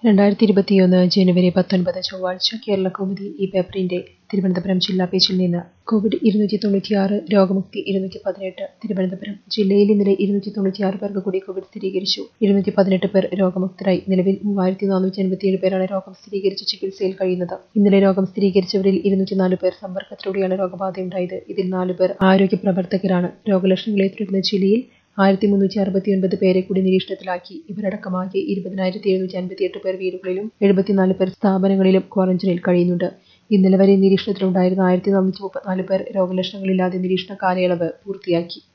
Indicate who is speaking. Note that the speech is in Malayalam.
Speaker 1: രണ്ടായിരത്തി ഇരുപത്തിയൊന്ന് ജനുവരി പത്തൊൻപത് ചൊവ്വാഴ്ച കേരള കൗമുദി ഈ പേപ്പറിന്റെ തിരുവനന്തപുരം ജില്ലാ പേജിൽ നിന്ന് കോവിഡ് ഇരുന്നൂറ്റി തൊണ്ണൂറ്റിയാറ് രോഗമുക്തി ഇരുന്നൂറ്റി പതിനെട്ട് തിരുവനന്തപുരം ജില്ലയിൽ ഇന്നലെ ഇരുന്നൂറ്റി തൊണ്ണൂറ്റിയാറ് പേർക്ക് കൂടി കോവിഡ് സ്ഥിരീകരിച്ചു ഇരുന്നൂറ്റി പതിനെട്ട് പേർ രോഗമുക്തരായി നിലവിൽ മൂവായിരത്തി നാനൂറ്റി അൻപത്തിയേഴ് പേരാണ് രോഗം സ്ഥിരീകരിച്ച് ചികിത്സയിൽ കഴിയുന്നത് ഇന്നലെ രോഗം സ്ഥിരീകരിച്ചവരിൽ ഇരുന്നൂറ്റിനാല് പേർ സമ്പർക്കത്തിലൂടെയാണ് രോഗബാധയുണ്ടായത് ഇതിൽ നാല് പേർ ആരോഗ്യ പ്രവർത്തകരാണ് രോഗലക്ഷണങ്ങളെ തുടർന്ന് ജില്ലയിൽ ആയിരത്തി മുന്നൂറ്റി അറുപത്തിയൊൻപത് പേരെ കൂടി നിരീക്ഷണത്തിലാക്കി ഇവരടക്കമാകെ ഇരുപതിനായിരത്തി എഴുന്നൂറ്റി അൻപത്തിയെട്ട് പേർ വീടുകളിലും എഴുപത്തിനാല് പേർ സ്ഥാപനങ്ങളിലും ക്വാറന്റൈനിൽ കഴിയുന്നുണ്ട് ഇന്നലെ വരെ നിരീക്ഷണത്തിലുണ്ടായിരുന്ന ആയിരത്തി നാനൂറ്റി മുപ്പത്തിനാല് പേർ രോഗലക്ഷണങ്ങളില്ലാതെ നിരീക്ഷണ കാലയളവ് പൂർത്തിയാക്കി